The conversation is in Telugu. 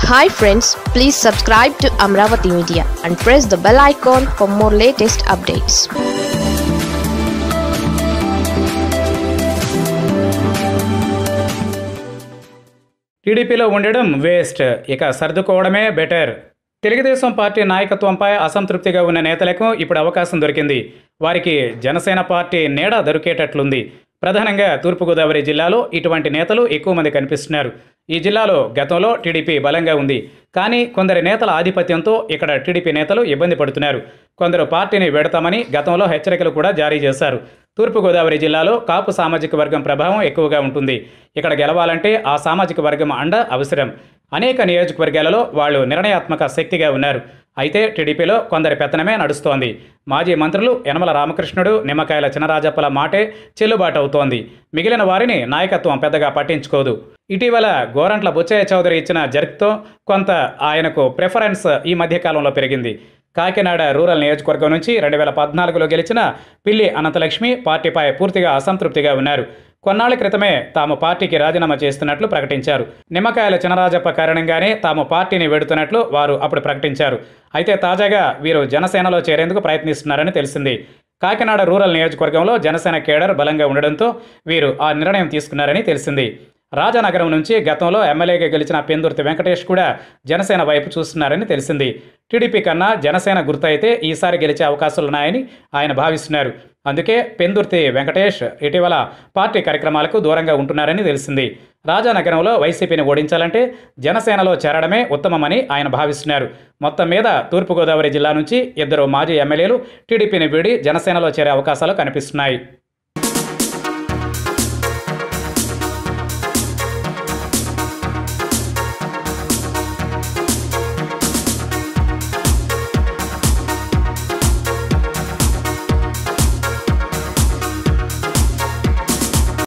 hi friends please subscribe to Amaravati media and press the bell icon for more latest updates టీడీపీలో ఉండడం వేస్ట్ ఇక సర్దుకోవడమే బెటర్ తెలుగుదేశం పార్టీ నాయకత్వంపై అసంతృప్తిగా ఉన్న నేతలకు ఇప్పుడు అవకాశం దొరికింది వారికి జనసేన పార్టీ నీడ దొరికేటట్లుంది ప్రధానంగా తూర్పుగోదావరి జిల్లాలో ఇటువంటి నేతలు ఎక్కువ మంది కనిపిస్తున్నారు ఈ జిల్లాలో గతంలో టీడీపీ బలంగా ఉంది కానీ కొందరి నేతల ఆధిపత్యంతో ఇక్కడ టీడీపీ నేతలు ఇబ్బంది పడుతున్నారు కొందరు పార్టీని వెడతామని గతంలో హెచ్చరికలు కూడా జారీ చేశారు తూర్పుగోదావరి జిల్లాలో కాపు సామాజిక వర్గం ప్రభావం ఎక్కువగా ఉంటుంది ఇక్కడ గెలవాలంటే ఆ సామాజిక వర్గం అండ అవసరం అనేక నియోజకవర్గాలలో వాళ్ళు నిర్ణయాత్మక శక్తిగా ఉన్నారు అయితే టీడీపీలో కొందరి పెత్తనమే నడుస్తోంది మాజీ మంత్రులు యనమల రామకృష్ణుడు నిమ్మకాయల చినరాజప్పల మాటే చెల్లుబాటు అవుతోంది మిగిలిన వారిని నాయకత్వం పెద్దగా పట్టించుకోదు ఇటీవల గోరంట్ల బుచ్చయ్య చౌదరి ఇచ్చిన జర్క్తో కొంత ఆయనకు ప్రిఫరెన్స్ ఈ మధ్యకాలంలో పెరిగింది కాకినాడ రూరల్ నియోజకవర్గం నుంచి రెండు వేల పద్నాలుగులో గెలిచిన పిల్లి అనంతలక్ష్మి పార్టీపై పూర్తిగా అసంతృప్తిగా ఉన్నారు కొన్నాళ్ల క్రితమే తాము పార్టీకి రాజీనామా చేస్తున్నట్లు ప్రకటించారు నిమ్మకాయల చినరాజప్ప కారణంగానే తాము పార్టీని వెడుతున్నట్లు వారు అప్పుడు ప్రకటించారు అయితే తాజాగా వీరు జనసేనలో చేరేందుకు ప్రయత్నిస్తున్నారని తెలిసింది కాకినాడ రూరల్ నియోజకవర్గంలో జనసేన కేడర్ బలంగా ఉండడంతో వీరు ఆ నిర్ణయం తీసుకున్నారని తెలిసింది రాజానగరం నుంచి గతంలో ఎమ్మెల్యేగా గెలిచిన పెందుర్తి వెంకటేష్ కూడా జనసేన వైపు చూస్తున్నారని తెలిసింది టీడీపీ కన్నా జనసేన గుర్తయితే ఈసారి గెలిచే అవకాశాలున్నాయని ఆయన భావిస్తున్నారు అందుకే పెందుర్తి వెంకటేష్ ఇటీవల పార్టీ కార్యక్రమాలకు దూరంగా ఉంటున్నారని తెలిసింది రాజానగరంలో వైసీపీని ఓడించాలంటే జనసేనలో చేరడమే ఉత్తమమని ఆయన భావిస్తున్నారు మొత్తం మీద తూర్పుగోదావరి జిల్లా నుంచి ఇద్దరు మాజీ ఎమ్మెల్యేలు టీడీపీని వీడి జనసేనలో చేరే అవకాశాలు కనిపిస్తున్నాయి